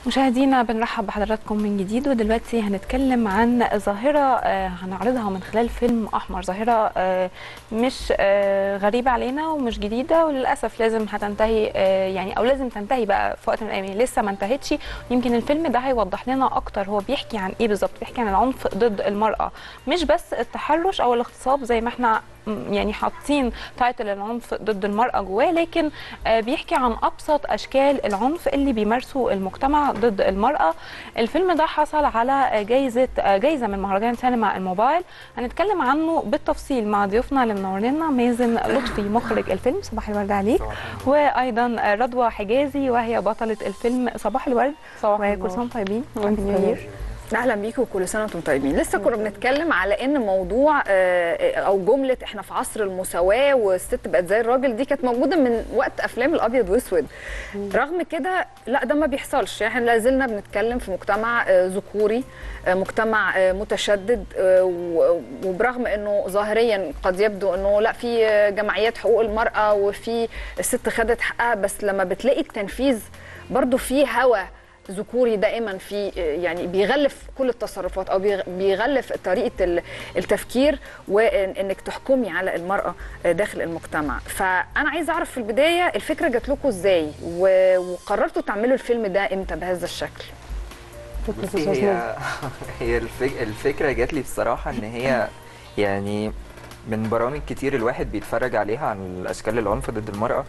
مشاهدينا بنرحب بحضراتكم من جديد ودلوقتي هنتكلم عن ظاهرة آه، هنعرضها من خلال فيلم أحمر ظاهرة آه، مش آه، غريبة علينا ومش جديدة وللأسف لازم هتنتهي آه، يعني أو لازم تنتهي بقى في وقت من الأيام يعني لسه ما انتهتش يمكن الفيلم ده هيوضح لنا أكتر هو بيحكي عن إيه بالظبط بيحكي عن العنف ضد المرأة مش بس التحرش أو الاغتصاب زي ما احنا م- يعني حاطين تايتل العنف ضد المرأة جواه لكن آه، بيحكي عن أبسط أشكال العنف اللي بيمارسه المجتمع ضد المرأة الفيلم ده حصل على جايزة آه، جايزة من مهرجان سينما الموبايل هنتكلم عنه بالتفصيل مع ضيوفنا اللي منورنا مازن لطفي مخرج الفيلم صباح الورد عليك وأيضا آه، رضوى حجازي وهي بطلة الفيلم صباح الورد وكل سنة وانتم طيبين وهابي نيو يير اهلا بيكم وكل سنه وانتم طيبين لسه كنا بنتكلم على ان موضوع آه، او جمله احنا في عصر المساواه والست بقت زي الراجل دي كانت موجوده من وقت افلام الابيض واسود رغم كده لا ده ما بيحصلش احنا لا زلنا بنتكلم في مجتمع آه، ذكوري آه، مجتمع آه، متشدد آه، و- وبرغم انه ظاهريا قد يبدو انه لا في آه، جمعيات حقوق المراه وفي الست خدت حقها بس لما بتلاقي التنفيذ برضو في هوى ذكوري دائما في يعني بيغلف كل التصرفات او بيغ- بيغلف طريقه ال- التفكير وانك تحكمي على المراه داخل المجتمع فانا عايزه اعرف في البدايه الفكره جات لكم ازاي و- وقررتوا تعملوا الفيلم ده امتى بهذا الشكل بصي هي هي الفك... الفكره جات لي بصراحه ان هي يعني من برامج كتير الواحد بيتفرج عليها عن الاشكال العنف ضد المراه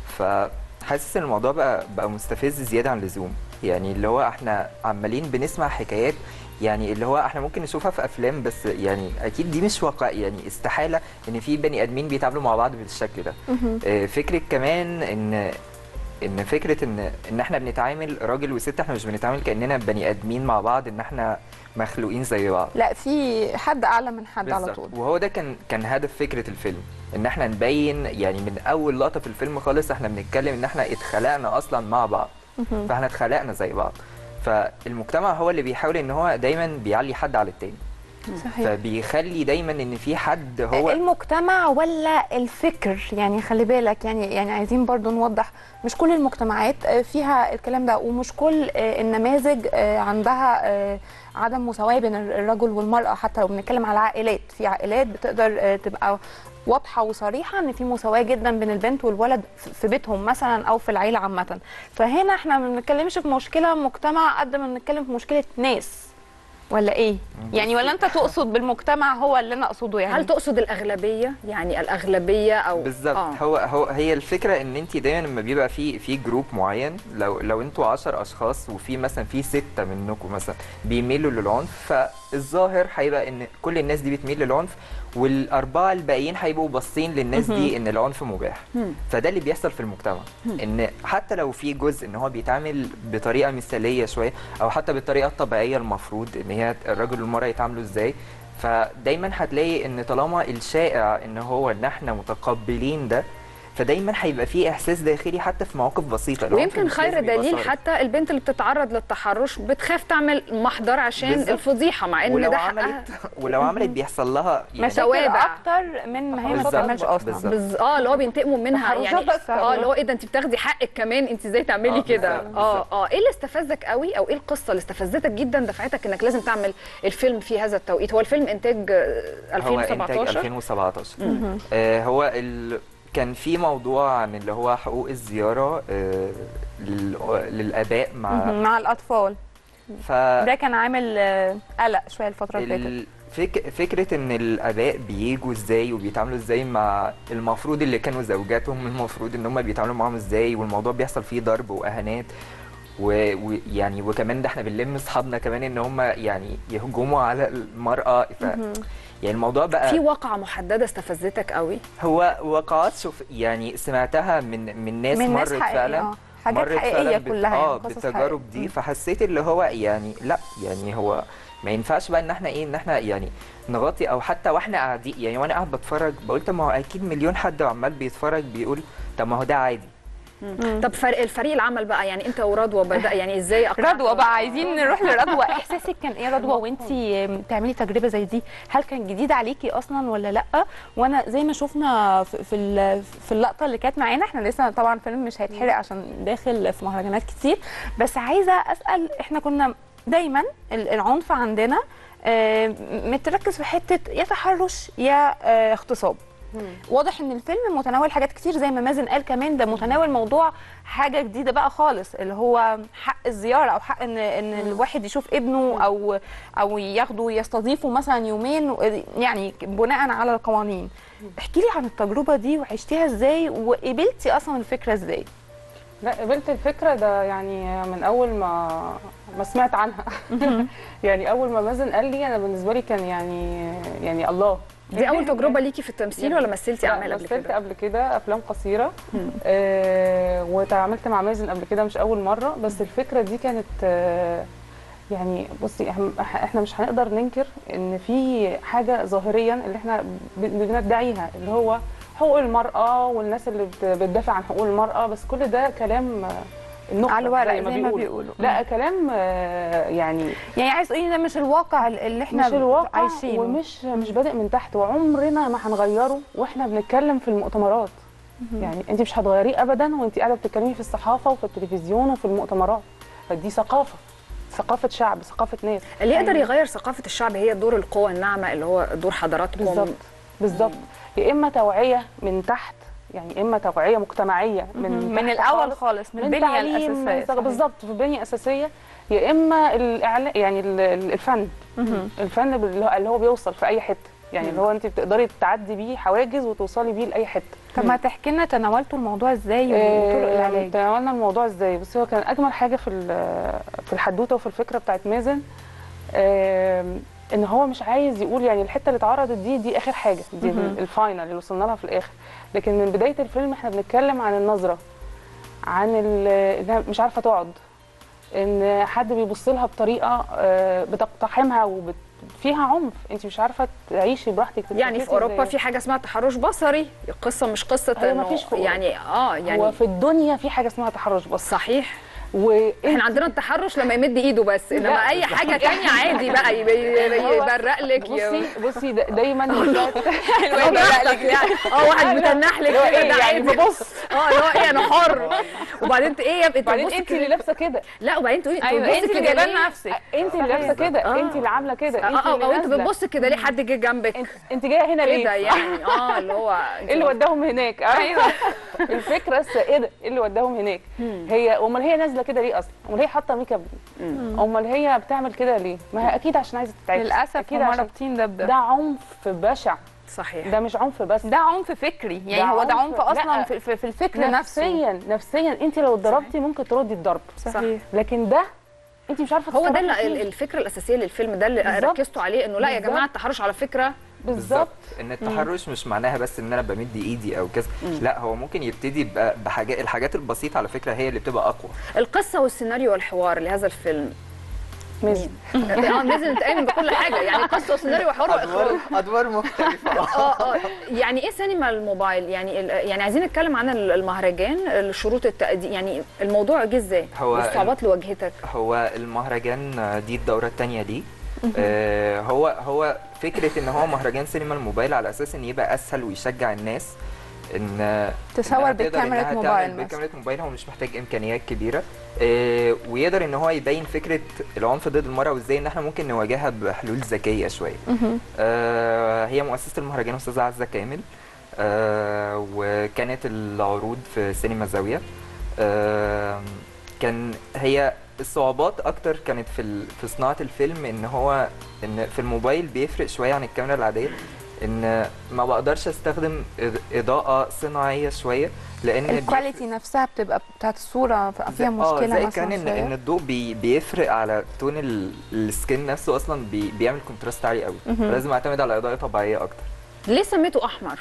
فحاسس ان الموضوع بقى بقى مستفز زياده عن اللزوم يعني اللي هو احنا عمالين بنسمع حكايات يعني اللي هو احنا ممكن نشوفها في افلام بس يعني اكيد دي مش واقع يعني استحاله ان في بني ادمين بيتعاملوا مع بعض بالشكل ده آه، فكره كمان ان ان فكره ان ان احنا بنتعامل راجل وست احنا مش بنتعامل كاننا بني ادمين مع بعض ان احنا مخلوقين زي بعض لا في حد أعلى من حد على بالظبط. طول وهو ده كان كان هدف فكره الفيلم ان احنا نبين يعني من اول لقطه في الفيلم خالص احنا بنتكلم ان احنا اتخلقنا اصلا مع بعض فاحنا اتخلقنا زي بعض فالمجتمع هو اللي بيحاول ان هو دايما بيعلي حد على التاني صحيح فبيخلي دايما ان في حد هو المجتمع ولا الفكر يعني خلي بالك يعني يعني عايزين برضو نوضح مش كل المجتمعات آه، فيها الكلام ده ومش كل آه، النماذج آه، عندها آه، عدم مساواة بين الرجل والمرأة حتى لو بنتكلم على عائلات في عائلات بتقدر آه، تبقى واضحة وصريحة ان في مساواة جدا بين البنت والولد في- في بيتهم مثلا او في العيلة عامة فهنا احنا ما بنتكلمش في مشكلة مجتمع قد ما بنتكلم في مشكلة ناس ولا ايه؟ يعني ولا انت تقصد بالمجتمع هو اللي انا اقصده يعني؟ هل تقصد الاغلبيه يعني الاغلبيه او بالظبط آه. هو هو هي الفكره ان انت دايما لما بيبقى في في جروب معين لو لو انتوا 10 اشخاص وفي مثلا في سته منكم مثلا بيميلوا للعنف فالظاهر هيبقى ان كل الناس دي بتميل للعنف والاربعه الباقيين هيبقوا باصين للناس دي ان العنف مباح مم. فده اللي بيحصل في المجتمع ان حتى لو في جزء ان هو بيتعامل بطريقه مثاليه شويه او حتى بالطريقه الطبيعيه المفروض ان هي الراجل والمراه يتعاملوا ازاي فدايما هتلاقي ان طالما الشائع ان هو ان احنا متقبلين ده فدايما هيبقى في احساس داخلي حتى في مواقف بسيطه العنف ويمكن مش خير لازم يبقى دليل صارم. حتى البنت اللي بتتعرض للتحرش بتخاف تعمل محضر عشان بالظبط. الفضيحه مع ان ولو ده حقها عملت ولو عملت بيحصل لها يعني مشاكل توابع. اكتر من ما هي ما بالظبط، بتعملش اصلا بالظبط. بز... اه اللي هو بينتقموا منها تحرشات يعني بس. اه اللي هو ايه ده انت بتاخدي حقك كمان انت ازاي تعملي آه، كده بالظبط، اه بالظبط. اه ايه اللي استفزك قوي او ايه القصه اللي استفزتك جدا دفعتك انك لازم تعمل الفيلم في هذا التوقيت هو الفيلم انتاج آه، هو انتاج 2017 2017 آه هو ال... كان في موضوع عن اللي هو حقوق الزياره آه لل... للاباء مع مهم. مع الاطفال ف ده كان عامل آه، قلق شويه الفتره اللي فاتت ال... فك... فكره ان الاباء بيجوا ازاي وبيتعاملوا ازاي مع المفروض اللي كانوا زوجاتهم المفروض ان هم بيتعاملوا معاهم ازاي والموضوع بيحصل فيه ضرب واهانات ويعني و... يعني وكمان ده احنا بنلم اصحابنا كمان ان هم يعني يهجموا على المراه ف... يعني الموضوع بقى في واقعه محدده استفزتك قوي هو وقعات شوف يعني سمعتها من من ناس من ناس مرت حقيقية، فعلا آه. حاجات مرت حقيقيه فعلاً بت- كلها اه يعني قصص بالتجارب حقيقية. دي فحسيت اللي هو يعني لا يعني هو ما ينفعش بقى ان احنا ايه ان احنا يعني نغطي او حتى واحنا قاعدين يعني وانا قاعد بتفرج بقول طب ما هو اكيد مليون حد عمال بيتفرج بيقول طب ما هو ده عادي طب فرق الفريق العمل بقى يعني انت ورضوى بدا يعني ازاي أقنعتوا؟ رضوى بقى عايزين نروح لرضوى احساسك كان ايه رضوى وانتي تعملي تجربه زي دي هل كان جديد عليكي اصلا ولا لا وانا زي ما شفنا في في ال- في اللقطه اللي كانت معانا احنا لسه طبعا فيلم مش هيتحرق عشان داخل في مهرجانات كتير بس عايزه اسال احنا كنا دايما ال- العنف عندنا آه، متركز في حته يا تحرش يا آه، اغتصاب واضح ان الفيلم متناول حاجات كتير زي ما مازن قال كمان ده متناول موضوع حاجه جديده بقى خالص اللي هو حق الزياره او حق ان ان الواحد يشوف ابنه او او ياخده يستضيفه مثلا يومين يعني بناء على القوانين احكي لي عن التجربه دي وعشتيها ازاي وقبلتي اصلا الفكره ازاي لا قبلت الفكره ده يعني من اول ما ما سمعت عنها يعني اول ما مازن قال لي انا بالنسبه لي كان يعني يعني الله دي اول تجربه ليكي في التمثيل ولا مثلتي لا، اعمال قبل مثلت كده قبل كده افلام قصيره آه وتعاملت مع مازن قبل كده مش اول مره بس الفكره دي كانت آه يعني بصي إحنا- احنا مش هنقدر ننكر ان في حاجه ظاهريا اللي احنا ب- بندعيها اللي هو حقوق المراه والناس اللي بت- بتدافع عن حقوق المراه بس كل ده كلام آه، النقطة على الورق زي ما زي ما بيقولوا بيقولوا. لا كلام آه، يعني يعني عايز تقولي ده مش الواقع اللي احنا مش الواقع عايشينه ومش مش بادئ من تحت وعمرنا ما هنغيره واحنا بنتكلم في المؤتمرات يعني انت مش هتغيريه ابدا وانت قاعده بتتكلمي في الصحافه وفي التلفزيون وفي المؤتمرات فدي ثقافه ثقافه شعب ثقافه ناس اللي يقدر يغير ثقافه الشعب هي دور القوى الناعمه اللي هو دور حضراتكم بالظبط بالظبط يا اما توعيه من تحت يعني يا اما توعيه مجتمعيه من من تحت الاول خالص. خالص من من البنيه تعليم، الاساسيه من- صحيح. بالظبط في بنيه اساسيه يا اما الاعلام يعني ال- ال- الفن الفن اللي هو- اللي هو بيوصل في اي حته يعني اللي هو انت بتقدري تعدي بيه حواجز وتوصلي بيه لاي حته طب ما تحكي لنا تناولتوا الموضوع ازاي وطرق آه، العلاج تناولنا الموضوع ازاي بس هو كان اجمل حاجه في ال- في الحدوته وفي الفكره بتاعت مازن آم، ان هو مش عايز يقول يعني الحته اللي اتعرضت دي دي اخر حاجه دي مهم. الفاينل اللي وصلنا لها في الاخر لكن من بدايه الفيلم احنا بنتكلم عن النظره عن ال- انها مش عارفه تقعد ان حد بيبص لها بطريقه آه، بتقتحمها وبت فيها عنف انت مش عارفه تعيشي براحتك يعني في تتنفسي اوروبا إزاي. في حاجه اسمها تحرش بصري القصه مش قصه هي انه مفيش في أوروبا. يعني اه يعني يعني هو في الدنيا في حاجه اسمها تحرش بصري صحيح وانت احنا عندنا التحرش لما يمد ايده بس انما لا، اي حاجه تانية عادي بقى يب- يب- هو- يبرق لك ي- بصي بصي دا- دايما من ساعة- هو براحتك يعني اه واحد بتنح لك اللي هو كده ايه ده يعني عادي ببص اه اللي هو ايه انا حر وبعدين انت ايه يا ابني بعدين بتبص انت اللي كده لابسه كده لا وبعدين تقولي ايوه بتبص انت اللي كده جايبه ليه؟ لنا نفسك انت اللي لابسه كده آه. انت اللي عامله كده اه انت اه اللي او انت نازلة. بتبص كده ليه حد جه جنبك انت انت جايه هنا كده ليه يعني اه اللي هو ايه اللي وداهم هناك ايوه الفكره السائده ايه اللي وداهم هناك هي امال هي نازله كده ليه اصلا امال هي حاطه ميك اب ليه امال هي بتعمل كده ليه ما هي اكيد عشان عايزه تتعب للاسف اكيد هم عشان رابطين ده بده ده عنف بشع صحيح ده مش عنف بس ده عنف فكري يعني ده هو ده عنف- عنف اصلا لا. في, في, في الفكر نفسه نفسيا نفسيا انت لو اتضربتي ممكن تردي الضرب صحيح لكن ده انت مش عارفه هو ده تتصرفي اللي- فيه. ال- الفكره الاساسيه للفيلم ده اللي بالظبط. ركزتوا عليه انه لا يا بالظبط. جماعه التحرش على فكره بالظبط ان التحرش مش معناها بس ان انا بمد ايدي او كذا لا هو ممكن يبتدي يبقى بحاجات الحاجات البسيطه على فكره هي اللي بتبقى اقوى القصه والسيناريو والحوار لهذا الفيلم ماشي اه لازم نتامن بكل حاجه يعني قصه وسيناريو وحوار واخراج ادوار مختلفه اه اه يعني ايه سينما الموبايل يعني ال- يعني عايزين نتكلم عن ال- المهرجان شروط التقديم يعني الموضوع جه ازاي هو والصعوبات اللي واجهتك هو المهرجان دي الدورة التانية ليه آه هو هو فكرة ان هو مهرجان سينما الموبايل على اساس ان يبقى اسهل ويشجع الناس ان تصور إنها تقدر بكاميرا إنها موبايل تعمل مثلا. بكاميرا موبايل هو مش محتاج امكانيات كبيرة آه ويقدر ان هو يبين فكرة العنف ضد المرأة وازاي ان احنا ممكن نواجهها بحلول ذكية شوية آه هي مؤسسة المهرجان استاذة عزة كامل آه وكانت العروض في سينما الزاوية آه كان هي الصعوبات اكتر كانت في ال- في صناعه الفيلم ان هو ان في الموبايل بيفرق شويه عن الكاميرا العاديه ان ما بقدرش استخدم إض- اضاءه صناعيه شويه لان بيفرق- الكواليتي نفسها بتبقى بتاعت الصوره فيها اه مشكله زي مثلا كان ان شوية. ان الضوء بي بيفرق على تون ال- السكين نفسه اصلا بي بيعمل كونتراست عالي قوي مهم. لازم اعتمد على اضاءه طبيعيه اكتر ليه سميته احمر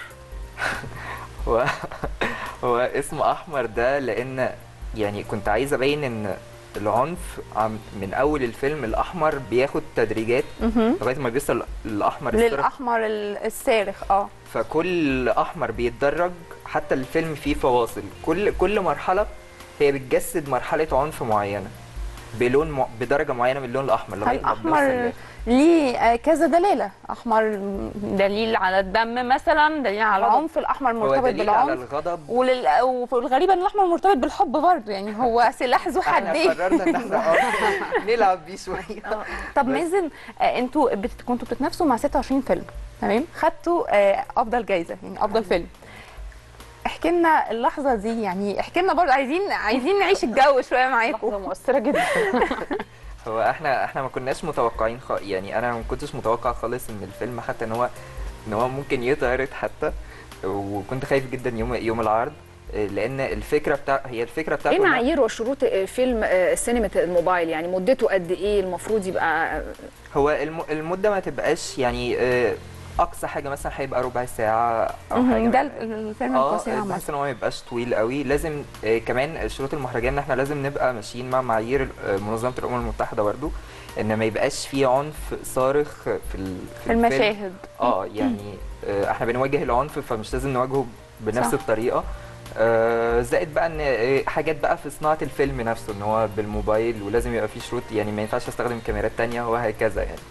هو هو اسم احمر ده لان يعني كنت عايز ابين ان العنف عم من اول الفيلم الاحمر بياخد تدريجات مهم. لغايه ما بيوصل الاحمر الصرف للاحمر ال- الصارخ اه فكل احمر بيتدرج حتى الفيلم فيه فواصل كل كل مرحله هي بتجسد مرحله عنف معينه بلون م... بدرجه معينه من اللون الاحمر لغايه هل ما بنوصل احمر لل- ليه آه، كذا دلاله احمر دليل على الدم مثلا دليل على غضب. العنف الاحمر هو مرتبط دليل على بالعنف الغضب ولل... والغريبه ان الاحمر مرتبط بالحب برضه يعني هو سلاح ذو احنا حدين قررنا ان احنا آه، نلعب بيه شويه طب بس. مازن آه، انتوا بت... كنتوا بتتنافسوا مع 26 فيلم تمام خدتوا آه، افضل جايزه يعني افضل فيلم احكي لنا اللحظه دي يعني احكي لنا برضه عايزين عايزين نعيش الجو شويه معاكم لحظه مؤثره جدا هو احنا احنا ما كناش متوقعين خ... يعني انا ما كنتش متوقع خالص ان الفيلم حتى ان هو ان هو ممكن يتعرض حتى وكنت خايف جدا يوم يوم العرض آه، لان الفكره بتاع هي الفكره بتاعته ايه إن- معايير وشروط فيلم آه، سينما الموبايل يعني مدته قد ايه المفروض يبقى هو الم... المده ما تبقاش يعني آه، اقصى حاجه مثلا هيبقى ربع ساعه او حاجه مهم. ده من- الفيلم اه القصير عامه بحيث ان هو ما يبقاش طويل قوي لازم آه، كمان شروط المهرجان ان احنا لازم نبقى ماشيين مع معايير آه، منظمه الامم المتحده برضو ان ما يبقاش في عنف صارخ في ال... في الفيلم. المشاهد اه يعني آه، احنا بنواجه العنف فمش لازم نواجهه بنفس صح. الطريقه آه، زائد بقى ان آه، حاجات بقى في صناعه الفيلم نفسه ان هو بالموبايل ولازم يبقى فيه شروط يعني ما ينفعش استخدم كاميرات تانية وهكذا يعني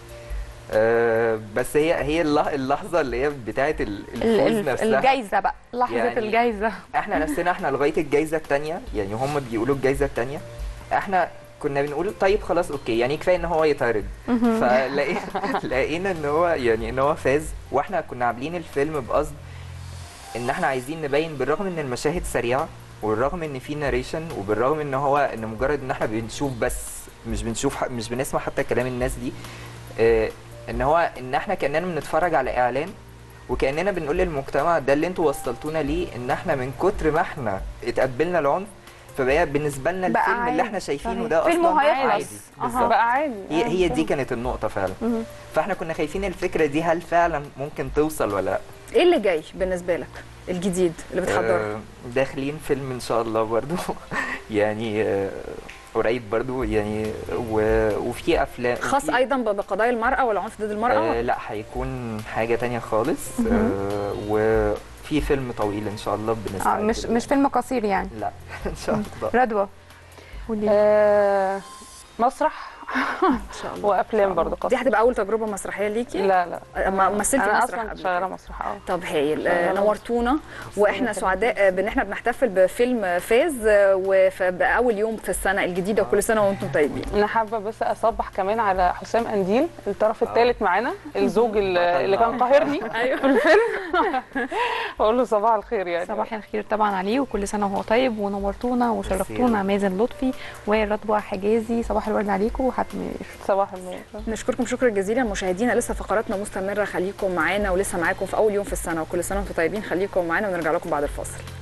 آه، بس هي هي اللح- اللحظه اللي هي بتاعه ال- ال- الفوز ال- نفسها الجايزه بقى لحظه يعني الجايزه احنا نفسنا احنا لغايه الجايزه الثانيه يعني هم بيقولوا الجايزه الثانيه احنا كنا بنقول طيب خلاص اوكي يعني كفايه ان هو يتعرض فلقينا لقينا ان هو يعني ان هو فاز واحنا كنا عاملين الفيلم بقصد ان احنا عايزين نبين بالرغم ان المشاهد سريعه والرغم ان في ناريشن وبالرغم ان هو ان مجرد ان احنا بنشوف بس مش بنشوف ح- مش بنسمع حتى كلام الناس دي اه ان هو ان احنا كاننا بنتفرج على اعلان وكاننا بنقول للمجتمع ده اللي انتوا وصلتونا ليه ان احنا من كتر ما احنا اتقبلنا العنف فبقى بالنسبه لنا بقى الفيلم اللي عادي. احنا شايفينه صحيح. ده فيلم اصلا هيخلص. عادي أها. بالظبط بقى عادي هي آه، هي دي فاهم. كانت النقطه فعلا مهم. فاحنا كنا خايفين الفكره دي هل فعلا ممكن توصل ولا لا ايه اللي جاي بالنسبه لك الجديد اللي بتحضره آه، داخلين فيلم ان شاء الله برضو يعني آه، قريب برضو يعني و- وفي افلام خاص وفي- ايضا بقضايا المراه والعنف ضد المراه آه لا هيكون حاجه تانية خالص آه وفي فيلم طويل ان شاء الله بالنسبه اه مش مش فيلم قصير يعني لا ان شاء الله رضوى قولي آه، مسرح ان شاء الله وافلام برضه دي قصير هتبقى اول تجربه مسرحيه ليكي لا لا آه، ما مثلتي انا مسرح اصلا قبل شغاله كده. مسرح اه طب هايل آه، شغالة نورتونا واحنا سعداء آه، بان احنا بنحتفل بفيلم فاز آه، وباول يوم في السنه الجديده وكل سنه وانتم طيبين انا حابه بس اصبح كمان على حسام انديل الطرف الثالث معانا الزوج اللي اللي كان قاهرني ايوه في الفيلم اقول له صباح الخير يعني صباح الخير طبعا عليه وكل سنه وهو طيب ونورتونا وشرفتونا مازن لطفي ورضوى حجازي صباح الورد عليكم وحتى صباح النور نشكركم شكرا جزيلا مشاهدينا لسه فقراتنا مستمره خليكم معانا ولسه معاكم في اول يوم في السنه وكل سنه وانتم طيبين خليكم معانا ونرجع لكم بعد الفاصل